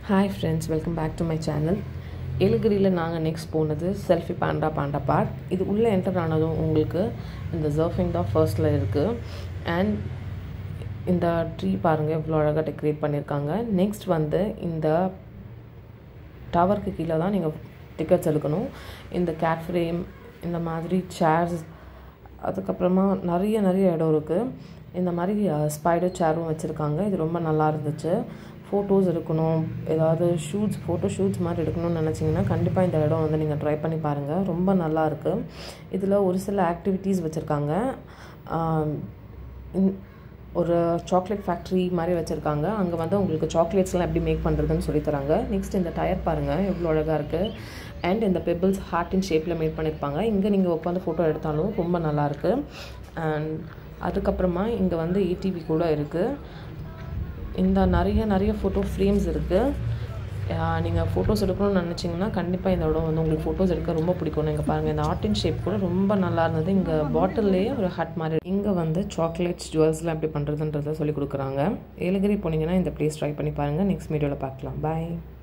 hi friends welcome back to my channel ஏலகிரியில் நாங்கள் next போனது செல்ஃபி பாண்டா பாண்டா பார்க் இது உள்ளே என்டர் ஆனதும் உங்களுக்கு இந்த சர்ஃபிங் தான் ஃபர்ஸ்ட்டில் இருக்குது அண்ட் இந்த ட்ரீ பாருங்கள் இவ்வளோ அழகாக டெக்கரேட் பண்ணியிருக்காங்க நெக்ஸ்ட் வந்து இந்த டவருக்கு கீழே தான் நீங்கள் டிக்கெட்ஸ் எடுக்கணும் இந்த கேட் ஃப்ரேம் இந்த மாதிரி சேர்ஸ் அதுக்கப்புறமா நிறைய நிறைய இடம் இருக்குது இந்த மாதிரி ஸ்பைடர் சேரும் வச்சுருக்காங்க இது ரொம்ப நல்லா இருந்துச்சு ஃபோட்டோஸ் எடுக்கணும் ஏதாவது ஷூட்ஸ் ஃபோட்டோ ஷூட்ஸ் மாதிரி எடுக்கணும்னு நினச்சிங்கன்னா கண்டிப்பாக இந்த இடம் வந்து நீங்கள் ட்ரை பண்ணி பாருங்கள் ரொம்ப நல்லா இருக்குது இதில் ஒரு சில ஆக்டிவிட்டீஸ் வச்சுருக்காங்க ஒரு சாக்லேட் ஃபேக்ட்ரி மாதிரி வச்சுருக்காங்க அங்கே வந்து உங்களுக்கு சாக்லேட்ஸ்லாம் எப்படி மேக் பண்ணுறதுன்னு சொல்லி தராங்க நெக்ஸ்ட் இந்த டயர் பாருங்கள் எவ்வளோ அழகாக இருக்குது அண்ட் இந்த பெபிள்ஸ் ஹார்ட்டின் ஷேப்பில் மேக் பண்ணியிருப்பாங்க இங்கே நீங்கள் உட்காந்து ஃபோட்டோ எடுத்தாலும் ரொம்ப நல்லாயிருக்கு அண்ட் அதுக்கப்புறமா இங்கே வந்து ஏடிவி கூட இருக்குது இந்த நிறைய நிறைய ஃபோட்டோ ஃப்ரேம்ஸ் இருக்குது நீங்கள் ஃபோட்டோஸ் எடுக்கணும்னு நினச்சிங்கன்னா கண்டிப்பாக இந்த இடம் வந்து உங்களுக்கு ஃபோட்டோஸ் எடுக்க ரொம்ப பிடிக்கும் நீங்கள் பாருங்கள் இந்த ஆர்ட் அண்ட் ஷேப் கூட ரொம்ப நல்லா இருந்தது இங்கே பாட்டில்லையே ஒரு ஹட் மாதிரி இங்கே வந்து சாக்லேட்ஸ் ஜுவல்ஸ்லாம் எப்படி பண்ணுறதுன்றதை சொல்லி கொடுக்குறாங்க ஏலகிரி போனீங்கன்னா இந்த ப்ளேஸ் ட்ரை பண்ணி பாருங்கள் நெக்ஸ்ட் வீடியோவில் பார்க்கலாம் பாய்